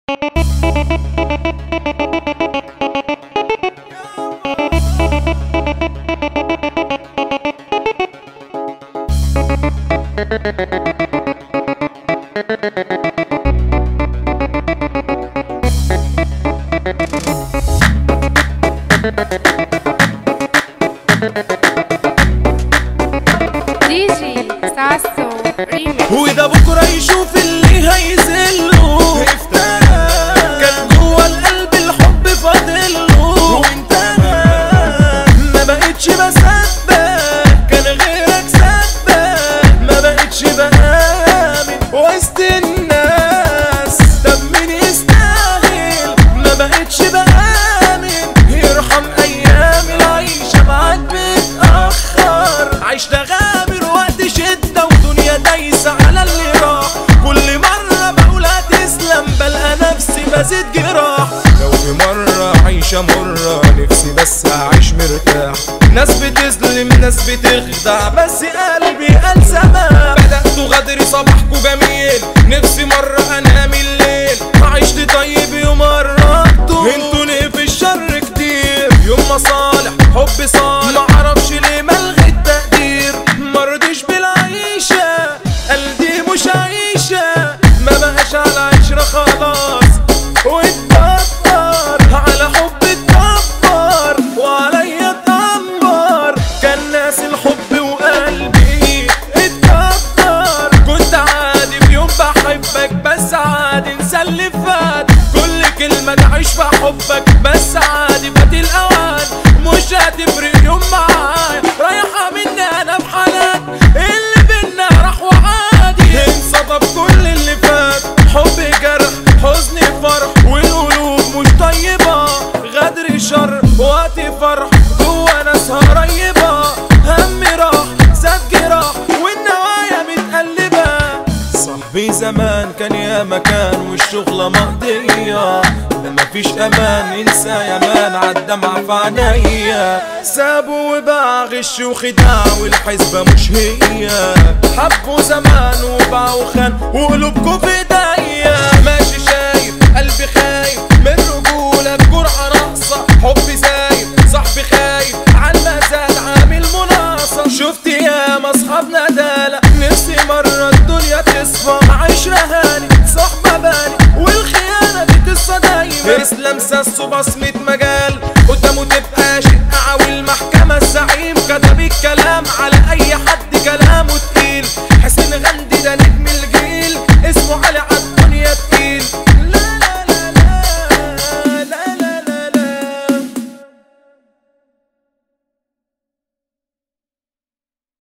دي جي ساسو ريميكس وده بكره يشوف اللي هيزله افترى كان جوه القلب الحب فاضله وانت ما بقتش بصدق كان غيرك سبق ما بقتش بآمن وسط الناس طب مين يستاهل ما بقتش بآمن يرحم ايام العيشه معاك بتأخر عشت غامر وقت شده ودنيا دايسه على اللي راح كل مره بقول هتسلم بلقى نفسي بزيد جراح لو في مره عيشه مره نفسي بس اعيش مرتاح ناس بتظلم ناس بتخدع بس قلبي قال سما بدأت غدري صباحكو جميل نفسي مرة انام الليل عشت طيب يوم قربتوا انتوا ليه في الشر كتير يوم مصالح حب صالح معرفش ليه ملغي التقدير مرضيش بالعيشة قلبي مش عيشة ما بقاش على عشرة خلاص واتكبر على حب اتكبر وعليا اتأمر كان ناس الحب وقلبي اتكبر كنت عادي في يوم بحبك بس عادي انسى اللي فات كل كلمة تعيش في حبك بس عادي فات الأوان مش هتفرق يوم معايا رايحة مني أنا بحالات اللي بينا راح وعادي انسى طب كل اللي فات حب جرح حزن فرح والقلوب مش طيبة غدر شر وقت فرح جوا ناس قريبة همي راح زاد جراح والنوايا متقلبة صاحبي زمان كان يا مكان والشغلة مقضية ده مفيش امان انسى يا مان عالدمعة في عينيا سابوا وباع غش وخداع والحسبة مش هي حبوا زمان وباعوا خان وقلوبكوا في ايديا ماشي شايف قلبي خايف من رجولة بجرعة ناقصة حبي زايد صاحبي خايف عالما زاد عامل مناصة شفت ياما اصحابنا دالة نفسي مرة الدنيا تصفى عشرة هاني صحبة بالي والخيانة دي قصة دايما اسلام ساسو بصمة